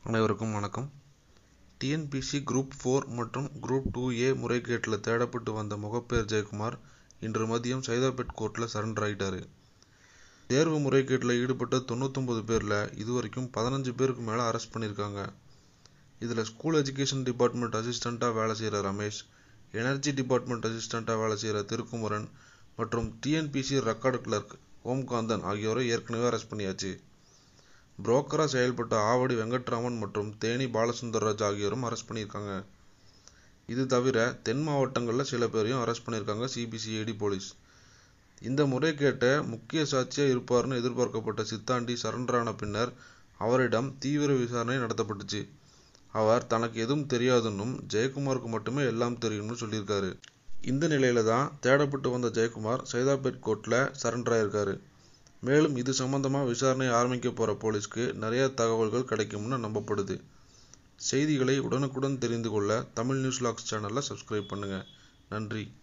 அனைவருக்கும் வணக்கம் TNPSC group four மற்றும் குரூப் டூ ஏ முறைகேட்டில் தேடப்பட்டு வந்த முகப்பேர் ஜெயக்குமார் இன்று மதியம் சைதாப்பேட் கோர்ட்டில் சரண்டர் ஆகிட்டாரு தேர்வு முறைகேட்டில் ஈடுபட்ட தொண்ணூத்தொம்பது பேரில் இதுவரைக்கும் பதினஞ்சு பேருக்கு மேலே அரெஸ்ட் பண்ணியிருக்காங்க இதில் ஸ்கூல் எஜுகேஷன் டிபார்ட்மெண்ட் அசிஸ்டண்ட்டாக வேலை செய்கிற ரமேஷ் எனர்ஜி டிபார்ட்மெண்ட் அசிஸ்டண்ட்டாக வேலை செய்கிற திருக்குமரன் மற்றும் டிஎன்பிசி ரெக்கார்டு கிளர்க் ஓம்காந்தன் ஆகியோரை ஏற்கனவே அரெஸ்ட் பண்ணியாச்சு புரோக்கராக செயல்பட்ட ஆவடி வெங்கட்ராமன் மற்றும் தேனி பாலசுந்தரராஜ் ஆகியோரும் அரெஸ்ட் பண்ணியிருக்காங்க இது தவிர தென் மாவட்டங்களில் சில பேரையும் அரெஸ்ட் பண்ணியிருக்காங்க சிபிசிஐடி போலீஸ் இந்த முறைகேட்டை முக்கிய சாட்சியாக இருப்பார்னு எதிர்பார்க்கப்பட்ட சித்தாண்டி சரண்டரான பின்னர் அவரிடம் தீவிர விசாரணை நடத்தப்பட்டுச்சு அவர் தனக்கு எதுவும் தெரியாதுன்னும் ஜெயக்குமாருக்கு மட்டுமே எல்லாம் தெரியும்னு சொல்லியிருக்காரு இந்த நிலையில தான் தேடப்பட்டு வந்த ஜெயக்குமார் சைதாப்பேட் கோர்ட்டில் சரண்டர் ஆயிருக்காரு மேலும் இது சம்பந்தமாக விசாரணை ஆரம்பிக்க போகிற போலீஸ்க்கு நிறைய தகவல்கள் கிடைக்கும்னு நம்பப்படுது செய்திகளை உடனுக்குடன் தெரிந்து கொள்ள தமிழ் நியூஸ் லாக்ஸ் சேனலை சப்ஸ்கிரைப் பண்ணுங்கள் நன்றி